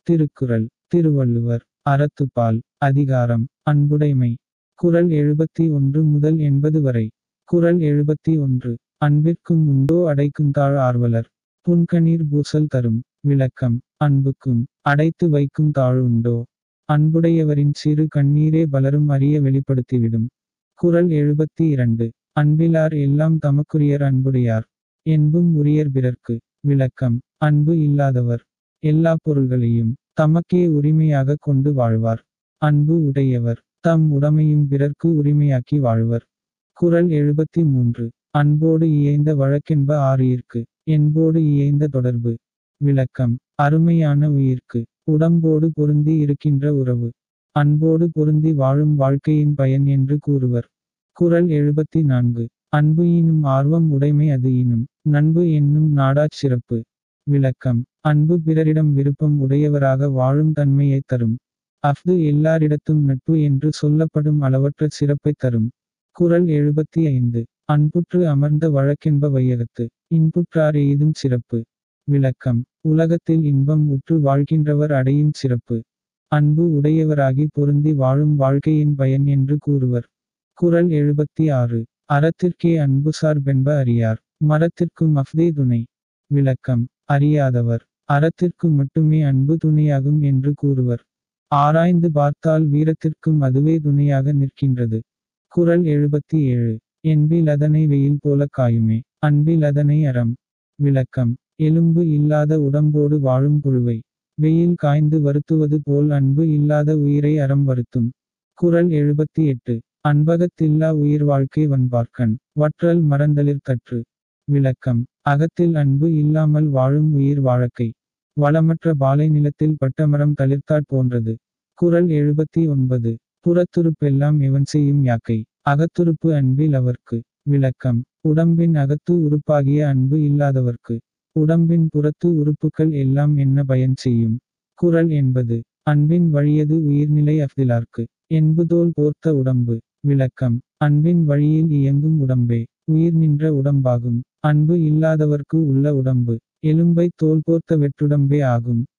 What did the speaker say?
திருக்குறள் திருவள்ளுவர் அறத்துப்பால் அதிகாரம் அன்புடைமை குறள் எழுபத்தி ஒன்று முதல் எண்பது வரை குறள் எழுபத்தி ஒன்று அன்பிற்கும் உண்டோ அடைக்குந்தாழ் ஆர்வலர் புன்கணீர் பூசல் தரும் விளக்கம் அன்புக்கும் அடைத்து வைக்கும் தாழ் உண்டோ அன்புடையவரின் சிறு கண்ணீரே பலரும் அறிய வெளிப்படுத்திவிடும் குறள் எழுபத்தி இரண்டு அன்பிலார் எல்லாம் தமக்குரியர் அன்புடையார் என்பும் உரியர் பிறர்க்கு விளக்கம் அன்பு இல்லாதவர் எல்லா பொருள்களையும் தமக்கே உரிமையாக கொண்டு வாழ்வார் அன்பு உடையவர் தம் உடைமையும் பிறர்க்கு உரிமையாக்கி வாழ்வர் குறள் எழுபத்தி மூன்று அன்போடு இயைந்த வழக்கென்ப ஆறியிற்கு என்போடு இயைந்த தொடர்பு விளக்கம் அருமையான உயிர்க்கு உடம்போடு பொருந்தி இருக்கின்ற உறவு அன்போடு பொருந்தி வாழும் வாழ்க்கையின் பயன் என்று கூறுவர் குறள் எழுபத்தி நான்கு அன்பு ஈனும் ஆர்வம் உடைமை அது ஈனும் நண்பு என்னும் நாடாச் சிறப்பு விளக்கம் அன்பு பிறரிடம் விருப்பம் உடையவராக வாழும் தன்மையைத் தரும் அஃது எல்லாரிடத்தும் நட்பு என்று சொல்லப்படும் அளவற்ற சிறப்பைத் தரும் குறள் எழுபத்தி ஐந்து அன்புற்று அமர்ந்த வழக்கென்ப வையகத்து இன்புற்றார் எய்தும் சிறப்பு விளக்கம் உலகத்தில் இன்பம் உற்று வாழ்கின்றவர் அடையும் சிறப்பு அன்பு உடையவராகி பொருந்தி வாழும் வாழ்க்கையின் பயன் என்று கூறுவர் குறள் எழுபத்தி ஆறு அறத்திற்கே அன்பு சார்பென்ப அறியார் மரத்திற்கும் அஃதே துணை விளக்கம் அறியாதவர் அறத்திற்கு மட்டுமே அன்பு துணையாகும் என்று கூறுவர் ஆராய்ந்து பார்த்தால் வீரத்திற்கும் அதுவே துணையாக நிற்கின்றது குறள் எழுபத்தி ஏழு என்பில் அதனை வெயில் போல காயுமே அன்பில் அதனை அறம் விளக்கம் எலும்பு இல்லாத உடம்போடு வாழும் புழுவை வெயில் காய்ந்து வருத்துவது போல் அன்பு இல்லாத உயிரை அறம் வருத்தும் குறள் எழுபத்தி எட்டு அன்பகத்தில்லா உயிர் வாழ்க்கை வன்பார்க்கன் வற்றல் மறந்தலிர் தற்று விளக்கம் அகத்தில் அன்பு இல்லாமல் வாழும் உயிர் வாழக்கை வளமற்ற பாலை நிலத்தில் பட்டமரம் தளிர்த்தாற் போன்றது குறள் எழுபத்தி ஒன்பது புறத்துருப்பெல்லாம் எவன் செய்யும் யாக்கை அகத்துருப்பு அன்பில் அவர்க்கு விளக்கம் உடம்பின் அகத்து உறுப்பாகிய அன்பு இல்லாதவர்க்கு உடம்பின் புறத்து உறுப்புக்கள் எல்லாம் என்ன பயன் செய்யும் குறள் என்பது அன்பின் வழியது உயிர்நிலை அஃதிலார்க்கு என்புதோல் போர்த்த உடம்பு விளக்கம் அன்பின் வழியில் இயங்கும் உடம்பே உயிர் நின்ற உடம்பாகும் அன்பு இல்லாதவர்க்கு உள்ள உடம்பு எலும்பை தோல் போர்த்த வெற்றுடம்பே ஆகும்